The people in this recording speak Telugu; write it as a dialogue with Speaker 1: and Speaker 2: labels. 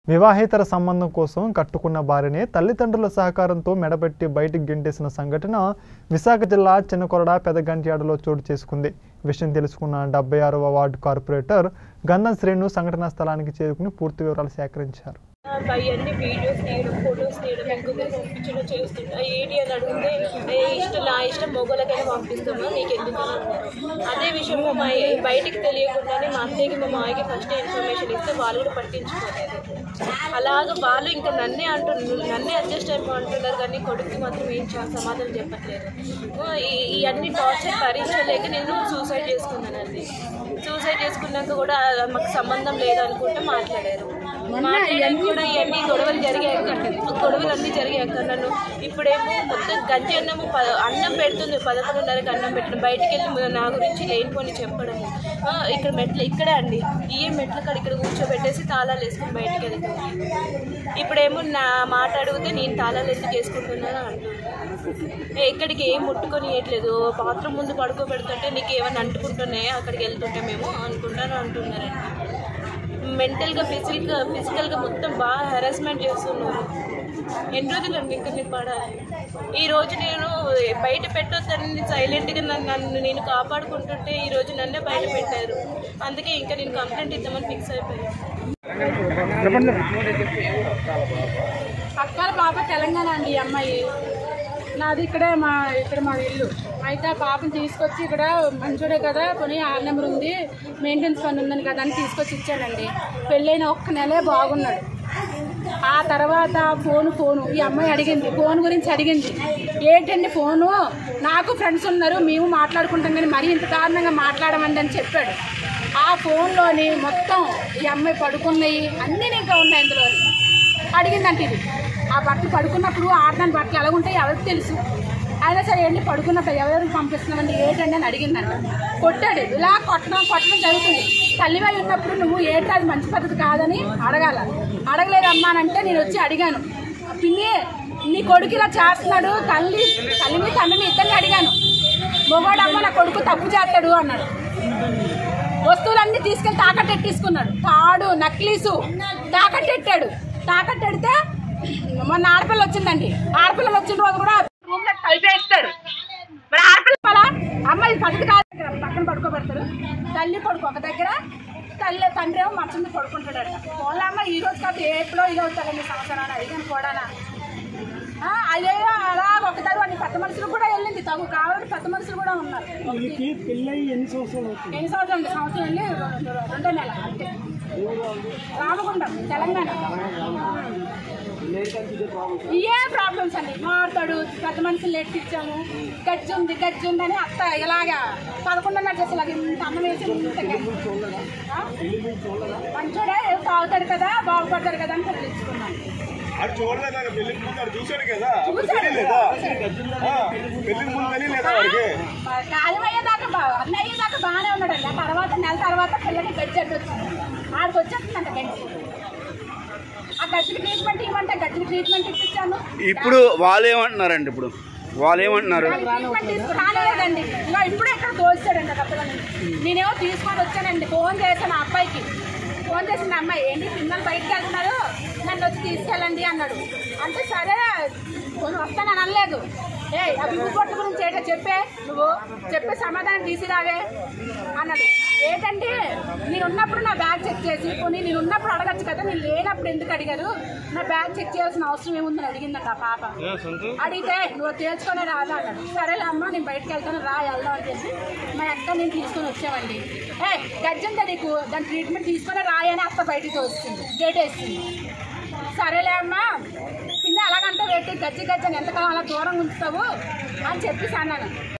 Speaker 1: వివాహేతర సంబంధం కోసం కట్టుకున్న భార్యనే తల్లిదండ్రుల సహకారంతో మెడపెట్టి బయటికి గెంటేసిన సంఘటన విశాఖ జిల్లా చిన్నకొరడ పెదగంట్యాడలో చోటు చేసుకుంది విషయం తెలుసుకున్న డెబ్బై ఆరవ వార్డు కార్పొరేటర్ గంధం శ్రేణు సంఘటనా స్థలానికి చేరుకుని పూర్తి వివరాలు సేకరించారు
Speaker 2: అవన్నీ వీడియోస్ తీయడం ఫొటోస్ తీయడం ఇంకొకరు పంపించడం చేస్తుంటా ఏంటి అని అడిగితే ఏ ఇష్టం నా ఇష్టం మొగలకైనా పంపిస్తామా నీకు ఎందుకు అని అన్నారు అదే విషయం మా బయటికి తెలియకుండానే మా అత్తయ్యకి మా మాయకి ఫస్ట్ ఇన్ఫర్మేషన్ ఇస్తే వాళ్ళు కూడా పట్టించుకోలేదు అలాగ వాళ్ళు ఇంకా నన్నే అంటున్నారు నన్నే అడ్జస్ట్ అయిపో అంటున్నారు కానీ కొడుకు మాత్రం ఏం చాలా సమాధానం చెప్పట్లేదు ఈ- ఈ అన్ని టార్చర్ భరించలేక నేను సూసైడ్ చేసుకున్నానండి సూసైడ్ చేసుకున్నాక కూడా మాకు సంబంధం లేదనుకుంటే మాట్లాడారు మాట్లాడాక కూడా ఇవన్నీ గొడవలు జరిగాక గొడవలు అన్నీ జరిగాక నన్ను ఇప్పుడేమో మొత్తం గంజి అన్నము ప- అన్నం పెడుతుంది పదకొండున్నరకి అన్నం పెట్టడం బయటికి వెళ్ళి నా గురించి లేనిపోని చెప్పడము ఆ, ఇక్కడ మెట్లు ఇక్కడే అండి ఈ మెట్ల కాడ ఇక్కడ కూర్చోబెట్టేసి తాళాలు వేసుకుని బయటికి వెళ్తుంది ఇప్పుడేమో నా మాట అడిగితే నేను తాళాలు ఎందుకు వేసుకుంటున్నాను అంటున్నాను ఎక్కడికి ఏం ముట్టుకొనియట్లేదు బాత్రూమ్ ముందు పడుకోబెడుతుంటే నీకు ఏమైనా అంటుకుంటున్నాయి అక్కడికి వెళ్తుంటే మేము అనుకుంటాను అంటున్నారండి మెంటల్గా ఫిజికల్గా ఫిజికల్గా మొత్తం బాగా హెరాస్మెంట్ చేస్తున్నారు ఎన్ని రోజులు అండి ఇంకా నేను పడాలి ఈ రోజు నేను బయట పెట్టొద్దని సైలెంట్గా నన్ను నన్ను నేను కాపాడుకుంటుంటే ఈ రోజు నన్నే బయట పెట్టారు అందుకే ఇంకా నేను కంప్లైంట్ ఇద్దామని ఫిక్స్ అయిపోయాను
Speaker 3: అక్కల పాప తెలంగాణ అండి ఈ అమ్మాయి నాది ఇక్కడే మా ఇక్కడ మా ఇల్లు అయితే ఆ పాపని తీసుకొచ్చి ఇక్కడ మంచోడే కదా కొని ఆరు నెంబర్ ఉంది మెయింటెనెన్స్ పని ఉందని కదా అని తీసుకొచ్చి ఇచ్చానండి పెళ్ళైన ఒక్క నెలే బాగున్నాడు ఆ తర్వాత ఫోన్ ఫోను ఈ అమ్మాయి అడిగింది ఫోన్ గురించి అడిగింది ఏంటండి ఫోను నాకు ఫ్రెండ్స్ ఉన్నారు మేము మాట్లాడుకుంటాం కానీ మరీ ఇంత కారణంగా మాట్లాడమండి అని చెప్పాడు ఆ ఫోన్లోని మొత్తం ఈ అమ్మాయి పడుకున్నాయి అన్నీ ఇంకా ఉన్నాయి అందులో అడిగిందంట ఇది ఆ బట్టలు పడుకున్నప్పుడు ఆడదాని బట్టలు ఎలా ఉంటాయి ఎవరికి తెలుసు అయినా సరే ఏంటి పడుకున్నప్పుడు ఎవరెవరికి పంపిస్తున్నామండి ఏంటండి అని అడిగిందంట కొట్టాడు ఇలా కొట్టడం కొట్టడం జరుగుతుంది తల్లివై ఉన్నప్పుడు నువ్వు ఏంటి అది మంచి పద్ధతి కాదని అడగాల అడగలేదు అమ్మా అని అంటే నేను వచ్చి అడిగాను పిన్ని నీ కొడుకు ఇలా చేస్తున్నాడు తల్లి తల్లిని తండ్రిని ఇద్దరిని అడిగాను మొగాడమ్మ నా కొడుకు తప్పు చేస్తాడు అన్నాడు వస్తువులన్నీ తీసుకెళ్లి తాకట్టెట్టేసుకున్నాడు తాడు నక్లీసు తాకట్టెట్టాడు తాకట్టెడితే మొన్న ఆడపిల్ల వచ్చిందండి ఆడపిల్ల వచ్చిన రోజు కూడా రూమ్ లో కలిపేస్తాడు మరి ఆడపిల్ల పలా అమ్మ ఇది పద్ధతి కాదు ఇక్కడ పక్కన పడుకోబెడతాడు తల్లి కొడుకు ఒక దగ్గర తల్లి తండ్రి ఏమో మంచం మీద పడుకుంటాడట వాళ్ళ అమ్మ ఈ రోజు కాదు ఎప్పుడో ఇది అవుతారండి సంవత్సరాలు అడిగాను కూడానా ఆ, అదే అలా ఒక తర్వాత పెద్ద మనుషులు కూడా వెళ్ళింది తగు కావాలంటే పెద్ద మనుషులు కూడా ఉన్నారు ఎన్ని సంవత్సరాలు అండి సంవత్సరం వెళ్ళి రెండు- రెండో నెల అంతే రామగుండం తెలంగాణ ఇయే ప్రాబ్లమ్స్ అండి మారుతాడు పెద్ద మనుషులు ఎట్టిచ్చాము గజ్జి ఉంది గజ్జి ఉందని అత్త ఇలాగా పదకొండున్నర చేసి ఇలాగ ఇంత అన్నం వేసి ఇంత గజ్జి. ఆ? మంచోడే ఏదో తాగుతాడు కదా బాగుపడతాడు కదా అని తరలించుకున్నాను
Speaker 4: అది చూడలేదు పెళ్లికి ముందు అది చూశాడు కదా అప్పుడు
Speaker 3: చూశాడు.
Speaker 4: తెలియలేదా ఆ, పెళ్లికి ముందు తెలియలేదా వాడికి
Speaker 3: ఖాళీ అయ్యేదాకా బా అన్నీ అయ్యేదాకా బాగానే ఉన్నాడండి ఆ తర్వాత నెల తర్వాత పిల్లకి గజ్జి అడ్డు వచ్చింది ఆడికి వచ్చేస్తుందంట గజ్జి ఆ గజ్జికి ట్రీట్మెంట్ ఇవ్వమంటే గజ్జికి ట్రీట్మెంట్ ఇప్పించాను
Speaker 5: ఇప్పుడు వాళ్ళు ఏమంటున్నారండి ఇప్పుడు వాళ్ళు ఏమంటున్నారు
Speaker 3: ట్రీట్మెంట్ తీసుకుని రాలేదండి ఇంకా ఇప్పుడే ఇక్కడ తోస్తాడండి ఆ పిల్లల్ని నేనేమో తీసుకొని వచ్చానండి ఫోన్ చేశాను ఆ అబ్బాయికి ఫోన్ చేసిన అమ్మాయి ఏంటి పిల్లలు బయటికి వెళ్తున్నారు నన్ను వచ్చి తీసుకెళ్ళండి అన్నాడు అంటే సరే కొన్ని వస్తానని అనలేదు ఏ ఆ బిగ్గు పొట్టు గురించి ఏంటో చెప్పే నువ్వు చెప్పే సమాధానం తీసిరావే అన్నాడు ఏంటంటే నేను ఉన్నప్పుడు నా బ్యాగ్ చెక్ చేసి కొన్ని నేను ఉన్నప్పుడు అడగచ్చు కదా నేను లేనప్పుడు ఎందుకు అడిగారు నా బ్యాగ్ చెక్ చేయాల్సిన అవసరం ఏముందని అడిగిందంట ఆ పాప అడిగితే నువ్వు తేల్చుకొని రాదా అన్నాడు సరేలే అమ్మ నేను బయటకు వెళ్తాను రా వెళ్దాం అని చెప్పి మా అక్క నేను తీసుకొని వచ్చామండి ఏ గజ్జంతా నీకు దాని ట్రీట్మెంట్ తీసుకొని రాయని అత్త బయటికి వస్తుంది గేట్ వేస్తుంది సరేలే అమ్మా పిన్న అలాగంటే పెట్టి గజ్జి గజ్జని ఎంతకాలం అలా దూరంగా ఉంచుతావు అని చెప్పేసి అన్నాను